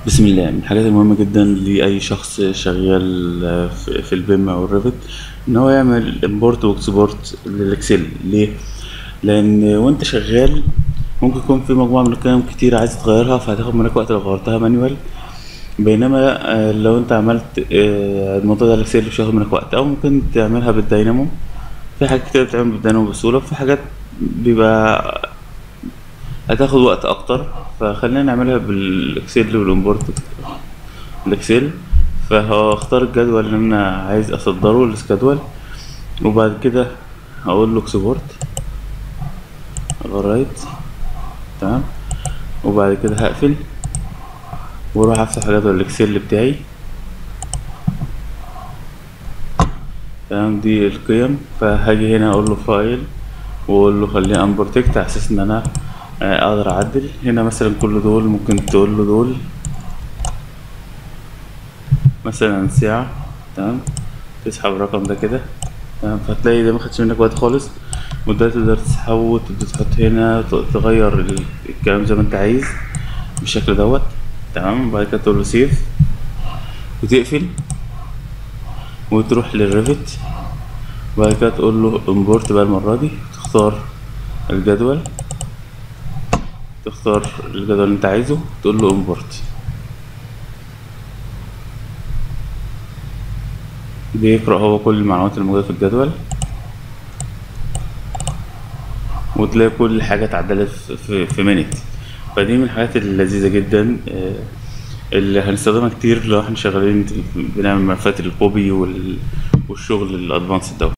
بسم الله من الحاجات المهمة جدا لأي شخص شغال في في البيم أو الريفت إن هو يعمل امبورت واكسبورت للإكسل ليه؟ لأن وأنت شغال ممكن يكون في مجموعة من القيم كتير عايز تغيرها فهتاخد منك وقت لو غيرتها مانيوال بينما آه، لو أنت عملت آه، الموضوع ده الإكسل مش هياخد منك وقت أو ممكن تعملها بالداينامو في حاجات كتير بتتعمل بالداينامو بسهولة وفي حاجات بيبقى هتاخد وقت اكتر فخلينا نعملها بالاكسل والامبورت الاكسل فهختار الجدول اللي انا عايز اصدره السكادول وبعد كده هقول له اكسبورت رايت تمام وبعد كده هقفل واروح افتح جدول الاكسل بتاعي تمام دي القيم فهاجي هنا اقول له فايل واقول له خليه انبروتكت على اساس ان انا آه، اقدر اعدل هنا مثلا كل دول ممكن تقول له دول مثلا ساعة تمام تسحب الرقم ده كده تمام فهتلاقي ده مخدش منك وقت خالص وده تقدر تسحبه وتبدأ تحط هنا ت- تغير ال- الكلام زي ما انت عايز بالشكل دوت تمام وبعد كده تقول له سيف وتقفل وتروح للريفت وبعد كده تقول له امبورت بقى المرة دي تختار الجدول تختار الجدول اللي انت عايزه تقول له امبورت بيقرأ هو كل المعلومات اللي موجودة في الجدول وتلاقي كل حاجة اتعدلت في- في في مينت فدي من الحاجات اللذيذة جدا آه، اللي هنستخدمها كتير لو احنا شغالين بنعمل ملفات الكوبي وال- والشغل الادفانس ده